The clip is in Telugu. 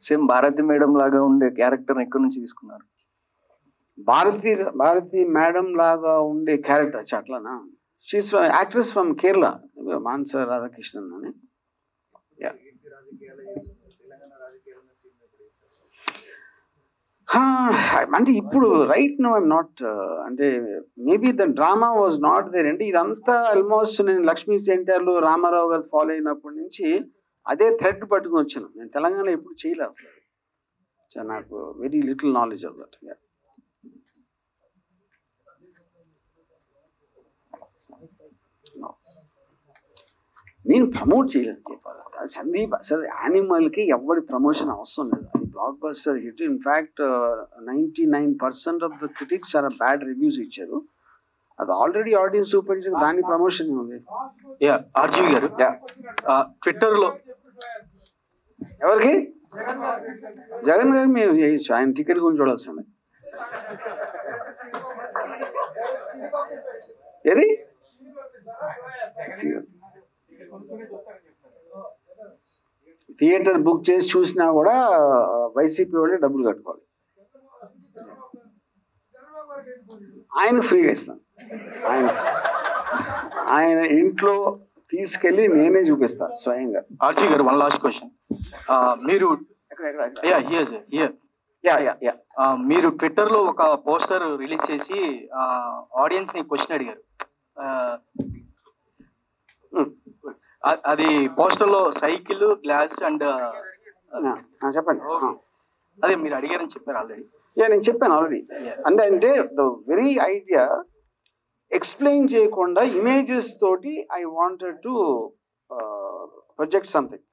సేమ్ భారతి మేడం లాగా ఉండే క్యారెక్టర్ ఎక్కడి నుంచి తీసుకున్నారు భారతి భారతి మేడం లాగా ఉండే క్యారెక్టర్ అచ్చా అట్లానా she's actress from Kerala Manasa Radhakrishnan అని హా, అంటే ఇప్పుడు రైట్ నో ఐమ్ నాట్ అంటే maybe the drama was not there అంటే ఇదంతా ఆల్మోస్ట్ నేను లక్ష్మీ సెంటర్లు రామారావు గారు ఫాలో అయినప్పటి నుంచి అదే థ్రెడ్ పట్టుకుని వచ్చాను నేను తెలంగాణలో ఎప్పుడు చేయలేదు అసలు సో నాకు very little knowledge of that నేను ప్రమోట్ చేయలేదు చెప్పాలి సందీప్ అసలు యానిమల్కి ఎవరి ప్రమోషన్ అవసరం లేదు అది blockbuster hit in fact ninety nine percent of the critics చాలా బ్యాడ్ రివ్యూస్ ఇచ్చారు అది ఆల్రెడీ ఆడియన్స్ సూపర్ ఇచ్చింది దాని ప్రమోషన్ ఉంది యా ఆర్జీవి గారు ట్విట్టర్ లో ఎవరికి జగన్ గారు మేము చేయొచ్చు ఆయన టికెట్ గురించి చూడాల్సింది ఏది థియేటర్ బుక్ చేసి చూసినా కూడా వైసీపీ వాళ్ళే డబ్బులు కట్టుకోవాలి ఆయన ఫ్రీగా ఇస్తాను ఆయన ఆయన ఇంట్లో తీసుకెళ్ళి నేనే చూపిస్తాను స్వయంగా ఆర్జీవి గారు వన్ లాస్ట్ క్వశ్చన్ మీరు ఎక్కడ ఎక్కడ ఎక్కడ? Yeah here here yeah yeah yeah మీరు ట్విట్టర్ లో ఒక పోస్టర్ రిలీజ్ చేసి ఆడియన్స్ ని క్వశ్చన్ అడిగారు ఆ, Hmm. అ- అది పోస్టర్ లో సైకిల్ గ్లాస్ అండ్ ఆ, ఆ, చెప్పండి ఆ. అదే మీరు అడిగారని చెప్పారు ఆల్రెడీ యా నేను చెప్పాను ఆల్రెడీ అంటే అంటే ద వెరీ ఐడియా ఎక్స్ప్లెయిన్ చేయకుండా ఇమేజెస్ తోటి I wanted to project something